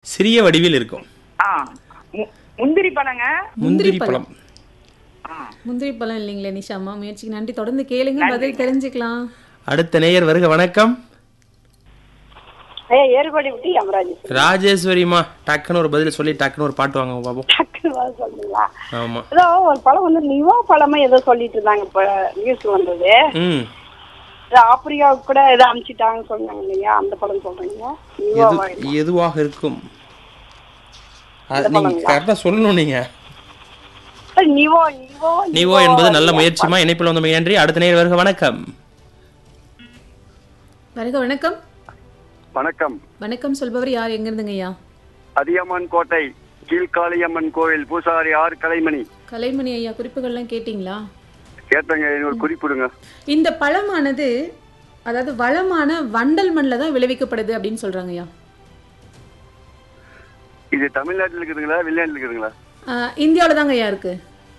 சிறிய வடிவில் இருக்கும் ஆ மு- முந்திரி பழங்க முந்திரி பழம். பழம் முந்திரி பழம் இல்லைங்களே நிஷாமா முயற்சிக்கு நன்றி தொடர்ந்து கேளுங்க பதில் தெரிஞ்சுக்கலாம் அடுத்த நேயர் வருக வணக்கம் ஏ ஏறுபடி விட்டு யமராஜ் ராஜேஸ்வரிமா டக்குன்னு ஒரு பதில் சொல்லி டக்குன்னு ஒரு பாட்டு வாங்க பாப்போம் டக்குனு வர சொல்லுங்களா ஆமா ஏதோ ஒரு பழம் வந்து நிவா பழமா ஏதோ சொல்லிட்டு இருந்தாங்க இப்ப நியூஸ் வந்தது ம் இது ஆப்பிரிக்காவுக்கு கூட ஏதோ அனுப்பிச்சிட்டாங்கன்னு சொன்னாங்க இல்லையா அந்த பழம் சொல்றீங்க நிவாவா எது எதுவாக இருக்கும் அது நீங்க கரெக்டா சொல்லணும் நீங்க இல்ல, நிவோ நிவோ நீவோ என்பது நல்ல முயற்சிமா இணைப்பில் வந்த நன்றி அடுத்த நேயர் வருக வணக்கம் வருக வணக்கம் வணக்கம் வணக்கம் சொல்பவர் யார் எங்க இருந்துங்க ஐயா அதியமான் கோட்டை கீழ்காளியம்மன் கோவில் பூசாரி ஆர் கலைமணி கலைமணி ஐயா குறிப்புகள்லாம் கேட்டிங்களா கேட்டங்க ஒரு குறிப்பிடுங்க இந்த பழமானது அதாவது வளமான வண்டல் மண்ணில் தான் விளைவிக்கப்படுது அப்படின்னு சொல்றாங்க ஐயா இது தமிழ்நாட்டில் இருக்குதுங்களா வெளிநாட்டில் இருக்குதுங்களா ஆஹ் இந்தியாவுல தாங்க ஐயா இருக்கு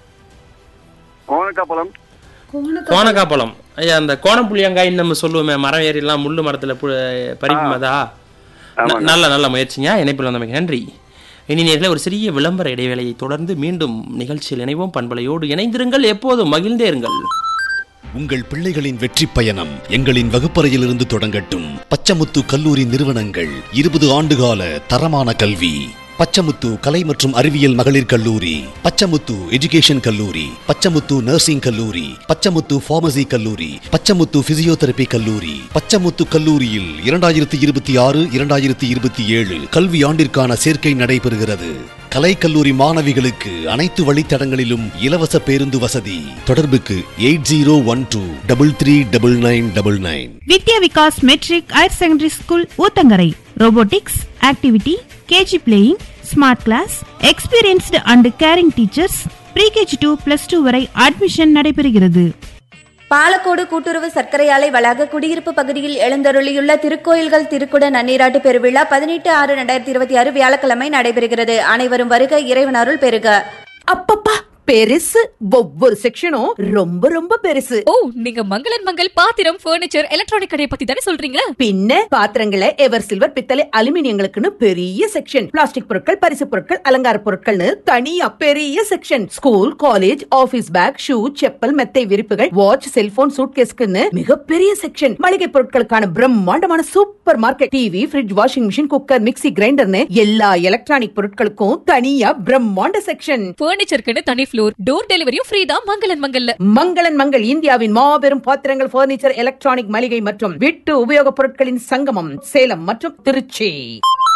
கோணக்கா பழம் கோணக்க கோணக்கா பழம் ஐயா அந்த கோணப்புளியங்காயின்னு நம்ம சொல்லுவோமே மரம் ஏறிலாம் முள்ளு மரத்துல பு- பறிக்குமதா ந- நல்ல நல்ல முயற்சிங்க இணைப்பில் வந்தமைக்கு நன்றி இனி நேரில் ஒரு சிறிய விளம்பர இடைவேளையை தொடர்ந்து மீண்டும் நிகழ்ச்சியில் இணைவோம் பண்பலையோடு இணைந்திருங்கள் எப்போதும் மகிழ்ந்தே இருங்கள் உங்கள் பிள்ளைகளின் வெற்றி பயணம் எங்களின் வகுப்பறையிலிருந்து தொடங்கட்டும் பச்சமுத்து கல்லூரி நிறுவனங்கள் இருபது ஆண்டுகால தரமான கல்வி பச்சமுத்து கலை மற்றும் அறிவியல் மகளிர் கல்லூரி பச்சமுத்து எஜுகேஷன் கல்லூரி பச்சமுத்து நர்சிங் கல்லூரி பச்சமுத்து பார்மசி கல்லூரி பச்சமுத்து பிசியோதெரபி கல்லூரி பச்சமுத்து கல்லூரியில் இரண்டாயிரத்தி இருபத்தி ஆறு இரண்டாயிரத்தி இருபத்தி ஏழு கல்வி ஆண்டிற்கான சேர்க்கை நடைபெறுகிறது கலை கல்லூரி மாணவிகளுக்கு அனைத்து வழித்தடங்களிலும் இலவச பேருந்து வசதி தொடர்புக்கு eight zero one two double three double nine double nine Vidya Vikas matric higher secondary school Uthangarai robotics activity KG playing smart class experienced and caring teachers pre KG to plus two வரை அட்மிஷன் நடைபெறுகிறது பாலக்கோடு கூட்டுறவு சர்க்கரை ஆலை வளாக குடியிருப்பு பகுதியில் எழுந்தருளியுள்ள திருக்கோயில்கள் திருக்குட நன்னீராட்டு பெருவிழா பதினெட்டு ஆறு ரெண்டாயிரத்தி இருபத்தி ஆறு வியாழக்கிழமை நடைபெறுகிறது அனைவரும் வருக இறைவன் அருள் பெறுக அப்பப்பா பெருசு ஒவ்வொரு செக்ஷனும் ரொம்ப ரொம்ப பெருசு ஓ நீங்க மங்களன் மங்கள் பாத்திரம் பர்னிச்சர் எலக்ட்ரானிக் கடையை பத்தி தானே சொல்றீங்க பின்ன பாத்திரங்களை எவர் சில்வர் பித்தளை அலுமினியங்களுக்குன்னு பெரிய செக்ஷன் பிளாஸ்டிக் பொருட்கள் பரிசு பொருட்கள் அலங்கார பொருட்கள்னு தனியா பெரிய section school college office bag shoe chappal மெத்தை விரிப்புகள் வாட்ச் செல்போன் சூட்கேஸ்க்குன்னு மிகப்பெரிய செக்ஷன் மளிகை பொருட்களுக்கான பிரம்மாண்டமான supermarket TV fridge washing machine cooker mixie கிரைண்டர்னு எல்லா எலக்ட்ரானிக் பொருட்களுக்கும் தனியா பிரம்மாண்ட செக்ஷன் பர்னிச்சருக்குன்னு தனி ஃப்ளோர் டோர் டெலிவரியும் ஃப்ரீ தான் மங்களன் மங்கல்ல மங்களன் மங்கள் இந்தியாவின் மாபெரும் பாத்திரங்கள் பர்னிச்சர் எலக்ட்ரானிக் மளிகை மற்றும் வீட்டு உபயோகப் பொருட்களின் சங்கமம் சேலம் மற்றும் திருச்சி